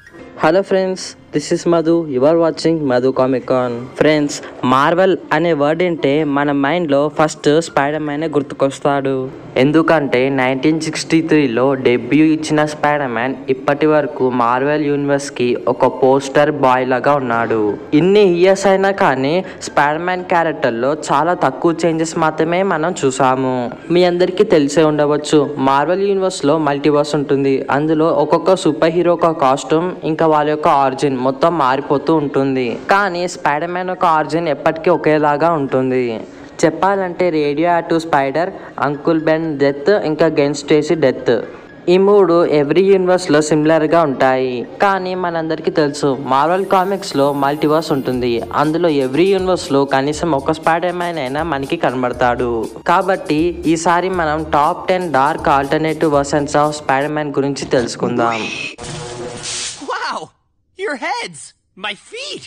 Hello friends this is Madhu you are watching Madhu comic con friends Marvel అనే word అంటే మన మైండ్లో ఫస్ట్ స్పైడర్ మ్యాన్ గుర్తుకొస్తాడు ఎందుకంటే నైన్టీన్ సిక్స్టీ త్రీలో డెబ్యూ ఇచ్చిన స్పైడర్ మ్యాన్ ఇప్పటి వరకు మార్వెల్ యూనివర్స్కి ఒక పోస్టర్ బాయ్ లాగా ఉన్నాడు ఇన్ని ఇయర్స్ అయినా కానీ స్పైడర్ మ్యాన్ క్యారెక్టర్లో చాలా తక్కువ చేంజెస్ మాత్రమే మనం చూసాము మీ అందరికీ తెలిసే ఉండవచ్చు మార్వెల్ యూనివర్స్లో మల్టీవర్స్ ఉంటుంది అందులో ఒక్కొక్క సూపర్ హీరో ఒక కాస్ట్యూమ్ ఇంకా వాళ్ళ యొక్క ఆరిజిన్ మొత్తం మారిపోతూ ఉంటుంది కానీ స్పైడర్ మ్యాన్ యొక్క ఆరిజిన్ ఎప్పటికీ ఒకేలాగా ఉంటుంది చెప్పాలంటే radioactive spider uncle Ben death ఇంకా గెన్ స్టేసీ డెత్ ఈ మూడు ఎవ్రీ యూనివర్స్లో సిమిలర్గా ఉంటాయి కానీ మనందరికీ తెలుసు మార్వల్ కామిక్స్లో మల్టీవర్స్ ఉంటుంది అందులో ఎవ్రీ యూనివర్స్లో కనీసం ఒక స్పైడర్ మ్యాన్ అయినా మనకి కనబడతాడు కాబట్టి ఈసారి మనం top ten dark alternative versions of Spider Man గురించి తెలుసుకుందాం Wow! Your heads! My feet!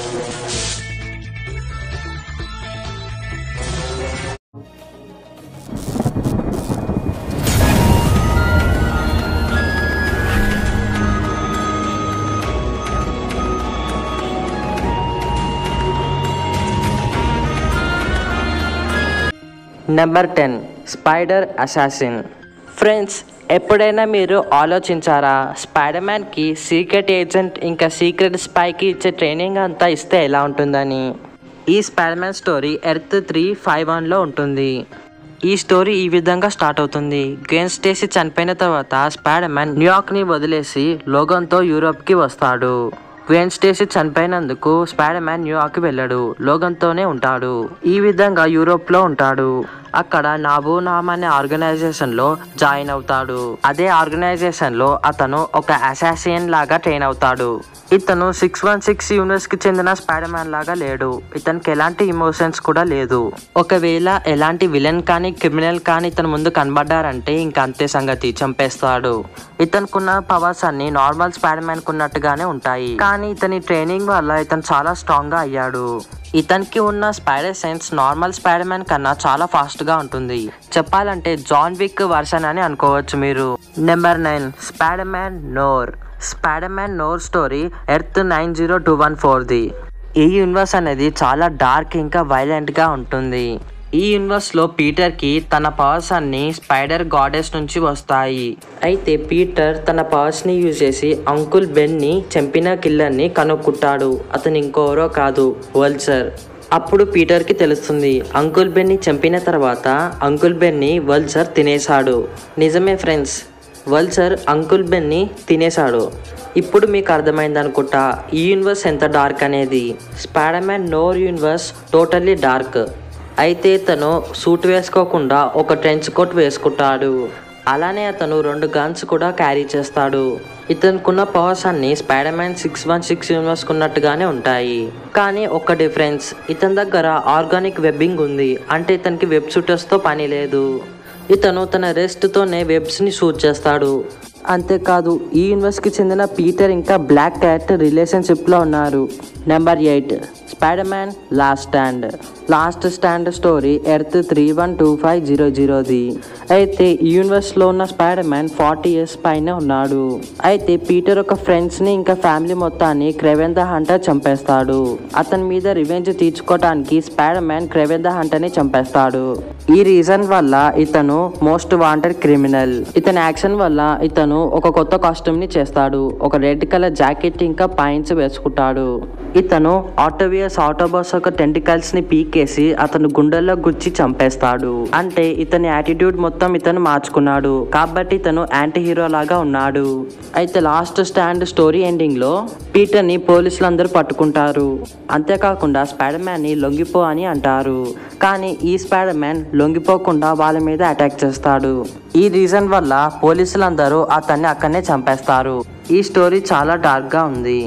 Number ten Spider assassin friends ఎప్పుడైనా మీరు ఆలోచించారా స్పైడర్ మ్యాన్కి సీక్రెట్ ఏజెంట్ ఇంకా సీక్రెట్ స్పైకి ఇచ్చే ట్రైనింగ్ అంతా ఇస్తే ఎలా ఉంటుందని ఈ Spider Man story earth three five వన్లో ఉంటుంది ఈ స్టోరీ ఈ విధంగా స్టార్ట్ అవుతుంది గేన్ స్టేసీ చనిపోయిన తర్వాత స్పైడర్ మ్యాన్ న్యూయార్క్ని వదిలేసి లోగన్తో యూరోప్కి వస్తాడు గ్వెన్ స్టేసీ చనిపోయినందుకు స్పైడర్ మ్యాన్ న్యూయార్క్ వెళ్ళాడు లోగన్తోనే ఉంటాడు ఈ విధంగా యూరోప్ లో ఉంటాడు అక్కడ నాబు నామ్ అనే ఆర్గనైజేషన్ లో జాయిన్ అవుతాడు అదే ఆర్గనైజేషన్ లో అతను ఒక అసాసియన్ లాగా ట్రైన్ అవుతాడు ఇతను సిక్స్ వన్ సిక్స్ యూనివర్స్ కి చెందిన స్పైడర్ మ్యాన్ లాగా లేడు ఇతనికి ఎలాంటి ఇమోషన్స్ కూడా లేదు ఒకవేళ ఎలాంటి విలన్ కానీ క్రిమినల్ కానీ ఇతను ముందు కనబడ్డారంటే ఇంకా అంతే సంగతి చంపేస్తాడు ఇతనుకున్న పవర్స్ అన్ని నార్మల్ స్పైడర్ మ్యాన్ కున్నట్టుగానే ఉంటాయి కానీ ఇతని ట్రైనింగ్ వల్ల ఇతను చాలా స్ట్రాంగ్ గా అయ్యాడు ఇతనికి ఉన్న Spider sense normal Spider Man కన్నా చాలా ఫాస్ట్ గా ఉంటుంది చెప్పాలంటే జాన్ విక్ వర్షన్ అని అనుకోవచ్చు మీరు number nine Spider Man Noir Spider Man Noir story earth nine zero two one ఫోర్ది ఈ యూనివర్స్ అనేది చాలా డార్క్ ఇంకా వైలెంట్ గా ఉంటుంది ఈ యూనివర్స్ లో పీటర్ కి తన పవర్స్ అన్ని స్పైడర్ గాడెస్ నుంచి వస్తాయి అయితే పీటర్ తన పవర్స్ ని యూజ్ చేసి అంకుల్ బెన్ ని చంపిన కిల్లర్ ని కనుక్కుంటాడు అతను ఇంకెవరో కాదు వల్సర్ అప్పుడు పీటర్ కి తెలుస్తుంది అంకుల్ బెన్ ని చంపిన తర్వాత అంకుల్ బెన్ ని వల్సర్ తినేశాడు నిజమే ఫ్రెండ్స్ వల్సర్ అంకుల్ బెన్ ని తినేశాడు ఇప్పుడు మీకు అర్థమైంది అనుకుంటా ఈ యూనివర్స్ ఎంత డార్క్ అనేది Spider Man Noir universe totally dark అయితే తను సూట్ వేసుకోకుండా ఒక ట్రెంచ్ కోట్ వేసుకుంటాడు అలానే అతను రెండు గన్స్ కూడా క్యారీ చేస్తాడు ఇతనుకున్న పవర్స్ అన్ని Spider Man six one six universe ఉన్నట్టుగానే ఉంటాయి కానీ ఒక డిఫరెన్స్ ఇతని దగ్గర ఆర్గానిక్ వెబ్బింగ్ ఉంది అంటే ఇతనికి వెబ్ షూటర్స్తో పని లేదు ఇతను తన రెస్ట్తోనే వెబ్స్ని షూట్ చేస్తాడు అంతేకాదు ఈ యూనివర్స్కి చెందిన పీటర్ ఇంకా బ్లాక్ క్యాట్ రిలేషన్షిప్లో ఉన్నారు number eight Spider Man last stand last stand story earth three one two five zero జీరోది అయితే ఈ యూనివర్స్లో ఉన్న స్పైడర్ మ్యాన్ ఫార్టీ ఇయర్స్ పైన ఉన్నాడు అయితే పీటర్ ఒక ఫ్రెండ్స్ని ఇంకా ఫ్యామిలీ మొత్తాన్ని క్రెవెన్ ద హంటర్ చంపేస్తాడు అతని మీద రివెంజ్ తీర్చుకోవడానికి స్పైడర్ మ్యాన్ క్రెవెన్ ద హంటర్ని చంపేస్తాడు ఈ రీజన్ వల్ల ఇతను మోస్ట్ వాంటెడ్ క్రిమినల్ ఇతని యాక్షన్ వల్ల ఇతను ఒక కొత్త కాస్ట్యూమ్ ని చేస్తాడు ఒక రెడ్ కలర్ జాకెట్ ఇంకా పాయింట్స్ వేసుకుంటాడు ఇతను ఆటోవియస్ ఆటోబస్ ఒక టెంటికల్స్ ని పీకేసి అతను గుండెల్లో గుచ్చి చంపేస్తాడు అంటే ఇతని యాటిట్యూడ్ మొత్తం ఇతను మార్చుకున్నాడు కాబట్టి ఇతను యాంటీ హీరో లాగా ఉన్నాడు అయితే లాస్ట్ స్టాండ్ స్టోరీ ఎండింగ్ లో పీటర్ ని పోలీసులందరూ పట్టుకుంటారు అంతేకాకుండా స్పైడర్ మ్యాన్ ని లొంగిపో అని అంటారు కానీ ఈ స్పైడర్ మ్యాన్ లొంగిపోకుండా వాళ్ళ మీద అటాక్ చేస్తాడు ఈ రీజన్ వల్ల పోలీసులందరూ అతన్ని అక్కడనే చంపేస్తారు ఈ స్టోరీ చాలా డార్క్ గా ఉంది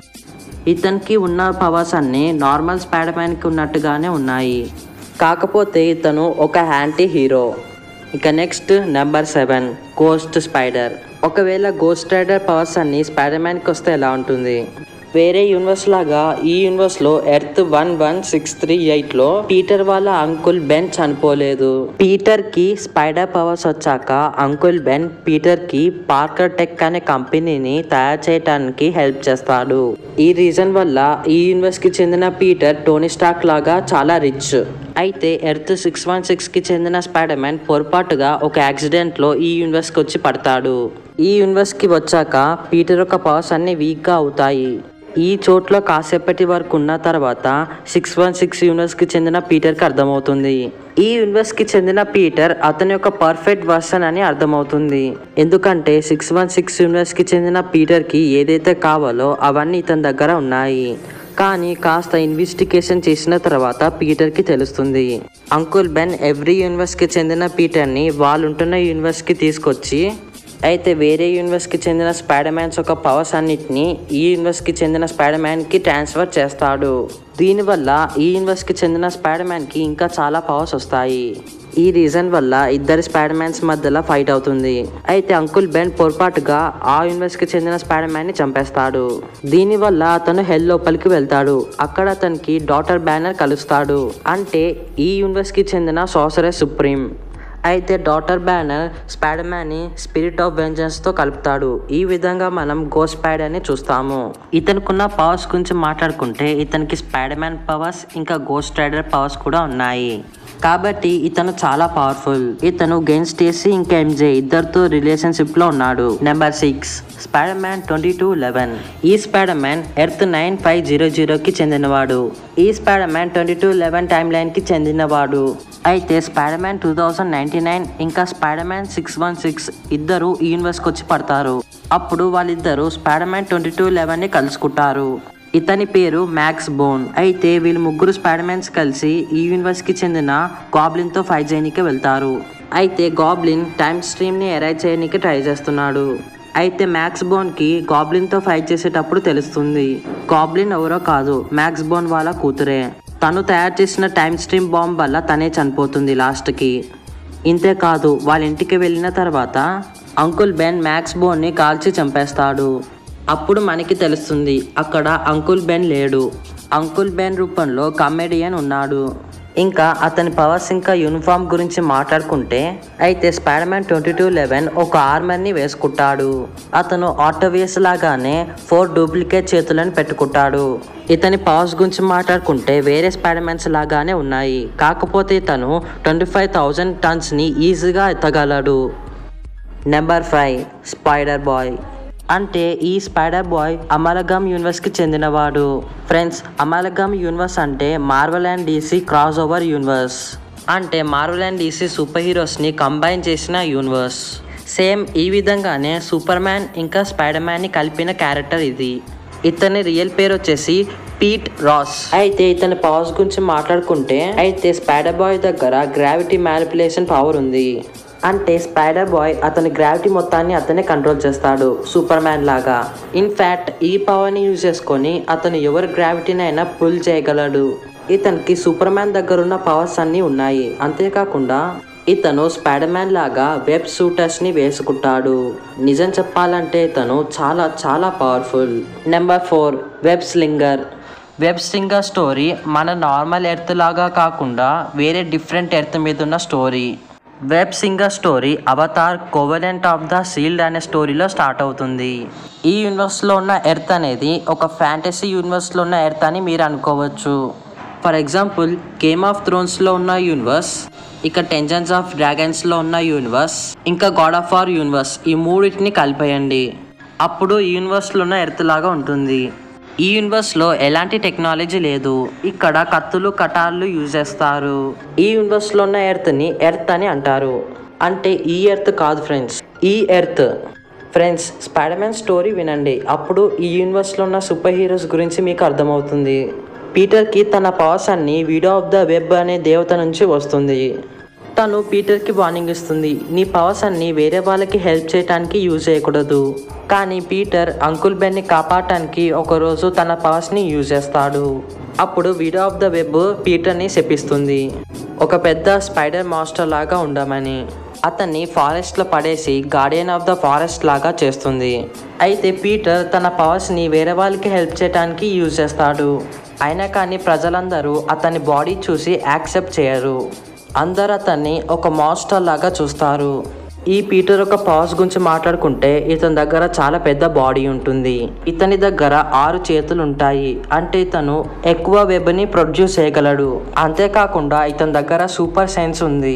ఇతనికి ఉన్న పవర్స్ అన్ని నార్మల్ స్పైడర్ మ్యాన్కి ఉన్నట్టుగానే ఉన్నాయి కాకపోతే ఇతను ఒక యాంటీ హీరో ఇక next number seven ghost Spider ఒకవేళ గోస్ట్ రైడర్ పవర్స్ అన్ని స్పైడర్ మ్యాన్కి వస్తే ఎలా ఉంటుంది వేరే యూనివర్స్ లాగా ఈ యూనివర్స్ లో earth one one six three eight లో పీటర్ వాళ్ళ అంకుల్ బెన్ చనిపోలేదు పీటర్ కి స్పైడర్ పవర్స్ వచ్చాక అంకుల్ బెన్ పీటర్ కి పార్కర్ టెక్ అనే కంపెనీని తయారు చేయడానికి హెల్ప్ చేస్తాడు ఈ రీజన్ వల్ల ఈ యూనివర్స్ కి చెందిన పీటర్ టోనీ స్టాక్ లాగా చాలా రిచ్ అయితే ఎర్త్ సిక్స్ వన్ సిక్స్కి చెందిన స్పైడర్ మ్యాన్ పొరపాటుగా ఒక యాక్సిడెంట్లో ఈ యూనివర్స్కి వచ్చి పడతాడు ఈ యూనివర్స్కి వచ్చాక పీటర్ యొక్క పవర్స్ అన్ని వీక్గా అవుతాయి ఈ చోట్లో కాసేపటి వరకు ఉన్న తర్వాత సిక్స్ వన్ సిక్స్ యూనివర్స్కి చెందిన పీటర్కి అర్థమవుతుంది ఈ యూనివర్స్కి చెందిన పీటర్ అతని యొక్క పర్ఫెక్ట్ వర్షన్ అని అర్థమవుతుంది ఎందుకంటే సిక్స్ వన్ సిక్స్ యూనివర్స్కి చెందిన పీటర్కి ఏదైతే కావాలో అవన్నీ ఇతని దగ్గర ఉన్నాయి కానీ కాస్త ఇన్వెస్టిగేషన్ చేసిన తర్వాత పీటర్కి తెలుస్తుంది అంకుల్ బెన్ ఎవ్రీ యూనివర్స్కి చెందిన పీటర్ని వాళ్ళు ఉంటున్న యూనివర్స్కి తీసుకొచ్చి అయితే వేరే యూనివర్స్కి చెందిన స్పైడర్ మ్యాన్స్ యొక్క పవర్స్ అన్నిటిని ఈ యూనివర్స్కి చెందిన స్పైడర్ మ్యాన్కి ట్రాన్స్ఫర్ చేస్తాడు దీనివల్ల ఈ యూనివర్స్కి చెందిన స్పైడర్ మ్యాన్కి ఇంకా చాలా పవర్స్ వస్తాయి ఈ రీజన్ వల్ల ఇద్దరు స్పైడర్ మ్యాన్స్ మధ్యలో ఫైట్ అవుతుంది అయితే అంకుల్ బెన్ పొరపాటుగా ఆ యూనివర్స్ కి చెందిన స్పైడర్ మ్యాన్ ని చంపేస్తాడు దీనివల్ల అతను హెల్ లోపలికి వెళ్తాడు అక్కడ అతనికి డాటర్ బ్యానర్ కలుస్తాడు అంటే ఈ యూనివర్స్ కి చెందిన సోసరస్ సుప్రీం అయితే డాటర్ బ్యానర్ స్పైడర్ మ్యాన్ని స్పిరిట్ ఆఫ్ వెంజన్స్తో కలుపుతాడు ఈ విధంగా మనం గో స్పైడర్ని చూస్తాము ఇతనుకున్న పవర్స్ గురించి మాట్లాడుకుంటే ఇతనికి స్పైడర్ మ్యాన్ పవర్స్ ఇంకా గోస్ట్ రైడర్ పవర్స్ కూడా ఉన్నాయి కాబట్టి ఇతను చాలా పవర్ఫుల్ ఇతను గెన్ స్టేసీ ఇంకా ఎంజే ఇద్దరితో రిలేషన్షిప్ లో ఉన్నాడు number six Spider Man twenty two eleven ఈ Spider Man earth nine five zero జీరోకి చెందినవాడు ఈ Spider Man twenty two eleven timeline కి చెందినవాడు అయితే Spider Man two thousand ninety nine ఇంకా Spider Man six one six ఇద్దరు ఈ యూనివర్స్కి వచ్చి పడతారు అప్పుడు వాళ్ళిద్దరూ Spider Man twenty two eleven ని కలుసుకుంటారు ఇతని పేరు మ్యాక్స్ బోన్ అయితే వీళ్ళు ముగ్గురు స్పైడర్ మ్యాన్స్ కలిసి ఈ యూనివర్స్ కి చెందిన గాబ్లిన్ తో ఫైట్ చేయడానికి వెళ్తారు అయితే గాబ్లిన్ టైమ్ స్ట్రీమ్ ని ఎరైజ్ చేయడానికి ట్రై చేస్తున్నాడు అయితే మ్యాక్స్ బోన్ కి గాబ్లిన్ తో ఫైట్ చేసేటప్పుడు తెలుస్తుంది గాబ్లిన్ ఎవరో కాదు మ్యాక్స్ బోన్ వాళ్ళ కూతురే తను తయారు చేసిన టైమ్ స్ట్రీమ్ బాంబ్ వల్ల తనే చనిపోతుంది లాస్ట్కి ఇంతే కాదు వాళ్ళ ఇంటికి వెళ్ళిన తర్వాత అంకుల్ బెన్ మ్యాక్స్ బోన్ని కాల్చి చంపేస్తాడు అప్పుడు మనకి తెలుస్తుంది అక్కడ అంకుల్ బెన్ లేడు అంకుల్ బెన్ రూపంలో కమెడియన్ ఉన్నాడు ఇంకా అతని పవర్స్ ఇంకా యూనిఫామ్ గురించి మాట్లాడుకుంటే అయితే Spider Man twenty two eleven ఒక ఆర్మర్ని వేసుకుంటాడు అతను ఆటోవేస్ లాగానే ఫోర్ డూప్లికేట్ చేతులను పెట్టుకుంటాడు ఇతని పవర్స్ గురించి మాట్లాడుకుంటే వేరే స్పైడర్ మ్యాన్స్ లాగానే ఉన్నాయి కాకపోతే ఇతను ట్వంటీ ఫైవ్ థౌజండ్ టన్స్ని ఈజీగా ఎత్తగలడు నెంబర్ ఫైవ్ స్పైడర్ బాయ్ అంటే ఈ స్పైడర్ బాయ్ అమలగమ్ యూనివర్స్కి చెందినవాడు ఫ్రెండ్స్ అమలగమ్ యూనివర్స్ అంటే Marvel and DC crossover universe అంటే మార్వల్ అండ్ డీసీ సూపర్ హీరోస్ని కంబైన్ చేసిన యూనివర్స్ సేమ్ ఈ విధంగానే సూపర్ మ్యాన్ ఇంకా స్పైడర్ మ్యాన్ని కలిపిన క్యారెక్టర్ ఇది ఇతని రియల్ పేరు వచ్చేసి పీట్ రాస్ అయితే ఇతని పవర్స్ గురించి మాట్లాడుకుంటే అయితే స్పైడర్ బాయ్ దగ్గర గ్రావిటీ మ్యానిపులేషన్ పవర్ ఉంది అంటే స్పైడర్ బాయ్ అతని గ్రావిటీ మొత్తాన్ని అతనే కంట్రోల్ చేస్తాడు సూపర్ మ్యాన్ లాగా ఇన్ఫ్యాక్ట్ ఈ పవర్ని యూజ్ చేసుకొని అతను ఎవరి గ్రావిటీని అయినా పుల్ చేయగలడు ఇతనికి సూపర్ మ్యాన్ దగ్గర ఉన్న పవర్స్ అన్నీ ఉన్నాయి అంతేకాకుండా ఇతను స్పైడర్ మ్యాన్ లాగా వెబ్ షూటర్స్ ని వేసుకుంటాడు నిజం చెప్పాలంటే ఇతను చాలా చాలా powerful number four web slinger web slinger story మన నార్మల్ ఎర్త్ లాగా కాకుండా వేరే డిఫరెంట్ ఎర్త్ మీద ఉన్న story web slinger story Avatar covenant of the sealed అనే స్టోరీలో స్టార్ట్ అవుతుంది ఈ యూనివర్స్లో ఉన్న ఎర్త్ అనేది ఒక ఫ్యాంటసీ యూనివర్స్లో ఉన్న ఎర్త్ అని మీరు అనుకోవచ్చు ఫర్ ఎగ్జాంపుల్ గేమ్ ఆఫ్ థ్రోన్స్లో ఉన్న యూనివర్స్ ఇక టెంజన్స్ ఆఫ్ డ్రాగన్స్లో ఉన్న యూనివర్స్ ఇంకా గాడ్ ఆఫ్ వార్ యూనివర్స్ ఈ మూడింటిని కలిపేయండి అప్పుడు ఈ యూనివర్స్లో ఉన్న ఎర్త్ లాగా ఉంటుంది ఈ యూనివర్స్లో ఎలాంటి టెక్నాలజీ లేదు ఇక్కడ కత్తులు కటార్లు యూజ్ చేస్తారు ఈ యూనివర్స్లో ఉన్న ఎర్త్ని ఎర్త్ అని అంటారు అంటే ఈ ఎర్త్ కాదు ఫ్రెండ్స్ ఈ earth friends Spider Man story వినండి అప్పుడు ఈ యూనివర్స్లో ఉన్న సూపర్ హీరోస్ గురించి మీకు అర్థమవుతుంది పీటర్కి తన పవర్స్ అన్ని వీడియో ఆఫ్ ద వెబ్ అనే దేవత నుంచి వస్తుంది తను పీటర్కి వార్నింగ్ ఇస్తుంది నీ పవర్స్ అన్ని వేరే వాళ్ళకి హెల్ప్ చేయడానికి యూజ్ చేయకూడదు కానీ పీటర్ అంకుల్ బెన్ని కాపాడటానికి ఒకరోజు తన పవర్స్ని యూజ్ చేస్తాడు అప్పుడు వీడియో ఆఫ్ ద వెబ్ పీటర్ని శపిస్తుంది ఒక పెద్ద స్పైడర్ మాస్టర్ లాగా ఉండమని అతన్ని ఫారెస్ట్లో పడేసి గార్డియన్ ఆఫ్ ద ఫారెస్ట్ లాగా చేస్తుంది అయితే పీటర్ తన పవర్స్ని వేరే వాళ్ళకి హెల్ప్ చేయడానికి యూజ్ చేస్తాడు అయినా కానీ ప్రజలందరూ అతని బాడీ చూసి యాక్సెప్ట్ చేయరు అందరు అతన్ని ఒక మాస్టర్ లాగా చూస్తారు ఈ పీటర్ ఒక పవర్స్ గురించి మాట్లాడుకుంటే ఇతని దగ్గర చాలా పెద్ద బాడీ ఉంటుంది ఇతని దగ్గర ఆరు చేతులు ఉంటాయి అంటే ఇతను ఎక్కువ వెబ్ని ప్రొడ్యూస్ చేయగలడు అంతేకాకుండా ఇతని దగ్గర సూపర్ సైన్స్ ఉంది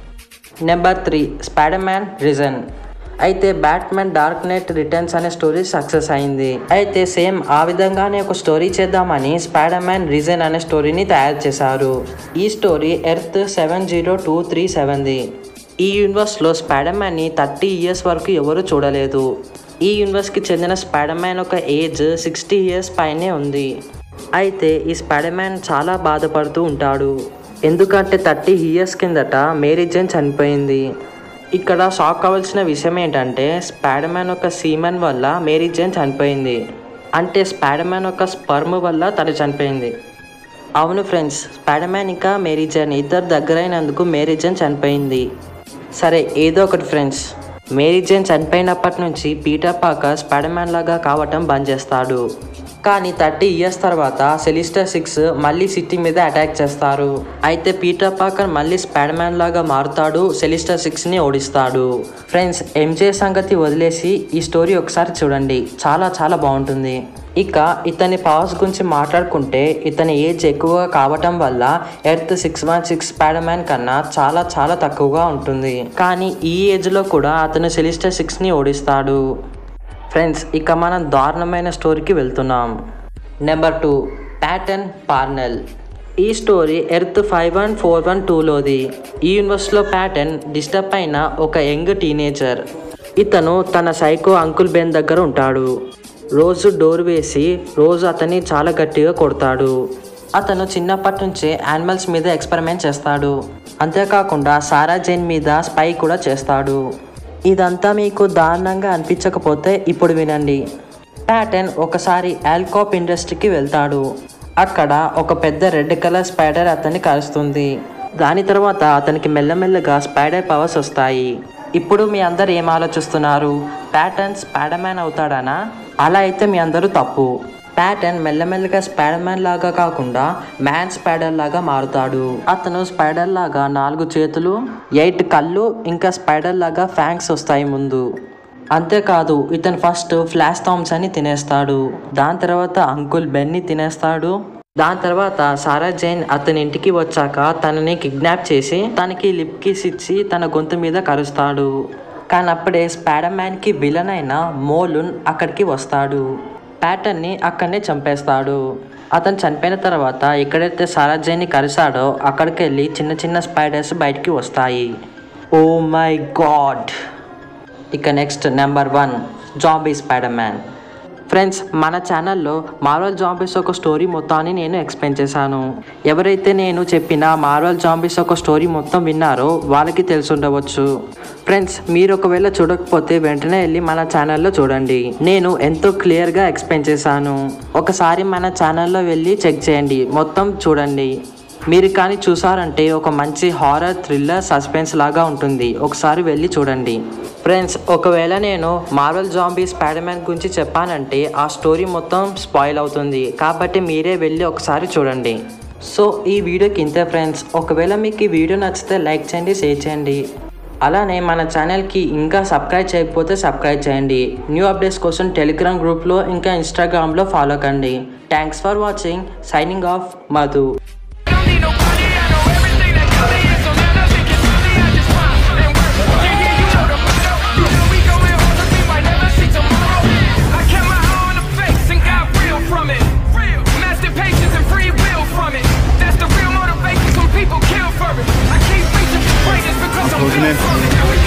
number three Spider Man reign అయితే బ్యాట్మెన్ డార్క్ నైట్ రిటర్న్స్ అనే స్టోరీ సక్సెస్ అయింది అయితే సేమ్ ఆ విధంగానే ఒక స్టోరీ చేద్దామని స్పైడర్ మ్యాన్ రిజన్ అనే స్టోరీని తయారు చేశారు ఈ story earth seven zero two three సెవెన్ది ఈ యూనివర్స్లో స్పైడర్ మ్యాన్ని థర్టీ ఇయర్స్ వరకు ఎవరు చూడలేదు ఈ యూనివర్స్కి చెందిన స్పైడర్ మ్యాన్ ఒక ఏజ్ సిక్స్టీ ఇయర్స్ పైనే ఉంది అయితే ఈ స్పైడర్ మ్యాన్ చాలా బాధపడుతూ ఉంటాడు ఎందుకంటే థర్టీ ఇయర్స్ కిందట మేరీ జైన్ చనిపోయింది ఇక్కడ షాక్ కావాల్సిన విషయం ఏంటంటే స్పైడర్ మ్యాన్ ఒక సీమన్ వల్ల మేరీ జైన్ చనిపోయింది అంటే స్పైడర్ మ్యాన్ ఒక స్పర్మ్ వల్ల తను చనిపోయింది అవును ఫ్రెండ్స్ స్పైడర్ మ్యాన్ ఇంకా మేరీ జైన్ ఇద్దరు దగ్గరైనందుకు మేరీ జైన్ చనిపోయింది సరే ఏదో ఒకటి ఫ్రెండ్స్ మేరీ జైన్ చనిపోయినప్పటి నుంచి పీటర్ పాకర్ స్పైడర్ మ్యాన్ లాగా కావటం బంద్ చేస్తాడు కానీ థర్టీ ఇయర్స్ తర్వాత సెలిస్టర్ సిక్స్ మళ్ళీ సిటీ మీద అటాక్ చేస్తారు అయితే పీటర్ పాకర్ మళ్ళీ స్పైడర్ మ్యాన్ లాగా మారుతాడు సెలిస్టర్ సిక్స్ని ఓడిస్తాడు ఫ్రెండ్స్ ఎంజే సంగతి వదిలేసి ఈ స్టోరీ ఒకసారి చూడండి చాలా చాలా బాగుంటుంది ఇక ఇతని పవర్స్ గురించి మాట్లాడుకుంటే ఇతని ఏజ్ ఎక్కువగా కావటం వల్ల Earth six one six Spider Man కన్నా చాలా చాలా తక్కువగా ఉంటుంది కానీ ఈ ఏజ్లో కూడా అతను సెలిస్టర్ సిక్స్ని ఓడిస్తాడు ఫ్రెండ్స్ ఇక మనం దారుణమైన స్టోరీకి వెళ్తున్నాం నెంబర్ టూ ప్యాటర్న్ పార్నెల్ ఈ story Earth five one four one టూలోది ఈ యూనివర్స్లో ప్యాటర్న్ డిస్టర్బ్ అయిన ఒక యంగ్ టీనేజర్ ఇతను తన సైకో అంకుల్ బెన్ దగ్గర ఉంటాడు రోజు డోర్ వేసి రోజు అతన్ని చాలా గట్టిగా కొడతాడు అతను చిన్నప్పటి నుంచే యానిమల్స్ మీద ఎక్స్పెరిమెంట్ చేస్తాడు అంతేకాకుండా సారా జైన్ మీద స్పై కూడా చేస్తాడు ఇదంతా మీకు దారుణంగా అనిపించకపోతే ఇప్పుడు వినండి ప్యాటర్న్ ఒకసారి ఆల్కాప్ ఇండస్ట్రీకి వెళ్తాడు అక్కడ ఒక పెద్ద రెడ్ కలర్ స్పైడర్ అతన్ని కలుస్తుంది దాని తర్వాత అతనికి మెల్లమెల్లగా స్పైడర్ పవర్స్ వస్తాయి ఇప్పుడు మీ అందరు ఏం ఆలోచిస్తున్నారు ప్యాటర్న్ స్పైడర్ మ్యాన్ అవుతాడానా అలా అయితే మీ అందరూ తప్పు ప్యాటర్న్ మెల్లమెల్లగా స్పైడర్ మ్యాన్ లాగా కాకుండా మ్యాన్ స్పైడర్ లాగా మారుతాడు అతను స్పైడర్ లాగా నాలుగు చేతులు ఎయిట్ కళ్ళు ఇంకా స్పైడర్ లాగా ఫ్యాంక్స్ వస్తాయి ముందు అంతేకాదు ఇతను ఫస్ట్ ఫ్లాష్ థామ్స్ అని తినేస్తాడు దాని తర్వాత అంకుల్ బెన్ని తినేస్తాడు దాని తర్వాత సారా జైన్ అతని ఇంటికి వచ్చాక తనని కిడ్నాప్ చేసి తనకి లిప్ కిస్ ఇచ్చి తన గొంతు మీద కరుస్తాడు కానీ అప్పుడే స్పైడర్ మ్యాన్కి విలన్ అయిన మోలున్ అక్కడికి వస్తాడు ప్యాటర్న్ని అక్కడనే చంపేస్తాడు అతను చనిపోయిన తర్వాత ఎక్కడైతే సారా జైన్ని కరిశాడో అక్కడికి వెళ్ళి చిన్న చిన్న స్పైడర్స్ బయటికి వస్తాయి ఓ మై గాడ్ ఇక next number one zombie Spider Man friends మన ఛానల్లో మార్వల్ జాంబీస్ ఒక స్టోరీ మొత్తాన్ని నేను ఎక్స్ప్లెయిన్ చేశాను ఎవరైతే నేను చెప్పిన మార్వల్ జాంబీస్ ఒక స్టోరీ మొత్తం విన్నారో వాళ్ళకి తెలిసి ఉండవచ్చు ఫ్రెండ్స్ మీరు ఒకవేళ చూడకపోతే వెంటనే వెళ్ళి మన ఛానల్లో చూడండి నేను ఎంతో క్లియర్గా ఎక్స్ప్లెయిన్ చేశాను ఒకసారి మన ఛానల్లో వెళ్ళి చెక్ చేయండి మొత్తం చూడండి మీరు కానీ చూసారంటే ఒక మంచి హారర్ థ్రిల్లర్ సస్పెన్స్ లాగా ఉంటుంది ఒకసారి వెళ్ళి చూడండి ఫ్రెండ్స్ ఒకవేళ నేను మార్వల్ జాంబీ స్పైడర్ మ్యాన్ గురించి చెప్పానంటే ఆ స్టోరీ మొత్తం స్పాయిల్ అవుతుంది కాబట్టి మీరే వెళ్ళి ఒకసారి చూడండి సో ఈ వీడియోకి ఇంతే ఫ్రెండ్స్ ఒకవేళ మీకు ఈ వీడియో నచ్చితే లైక్ చేయండి షేర్ చేయండి అలానే మన ఛానల్కి ఇంకా సబ్స్క్రైబ్ చేయకపోతే సబ్స్క్రైబ్ చేయండి న్యూ అప్డేట్స్ కోసం టెలిగ్రామ్ గ్రూప్లో ఇంకా ఇన్స్టాగ్రామ్లో ఫాలో కండి thanks for watching signing off Madhu don't need nobody, I know everything that got me in, so now nothing can stop me, I just smile and work. Yeah, yeah, you know the motto. You know we going hard, 'cause we might never see tomorrow. I kept my eye on the face and got real from it. Real. Mastered patience and free will from it. That's the real motivation, some people kill for it. I keep reaching for greatness because I'm Closing built in. from it.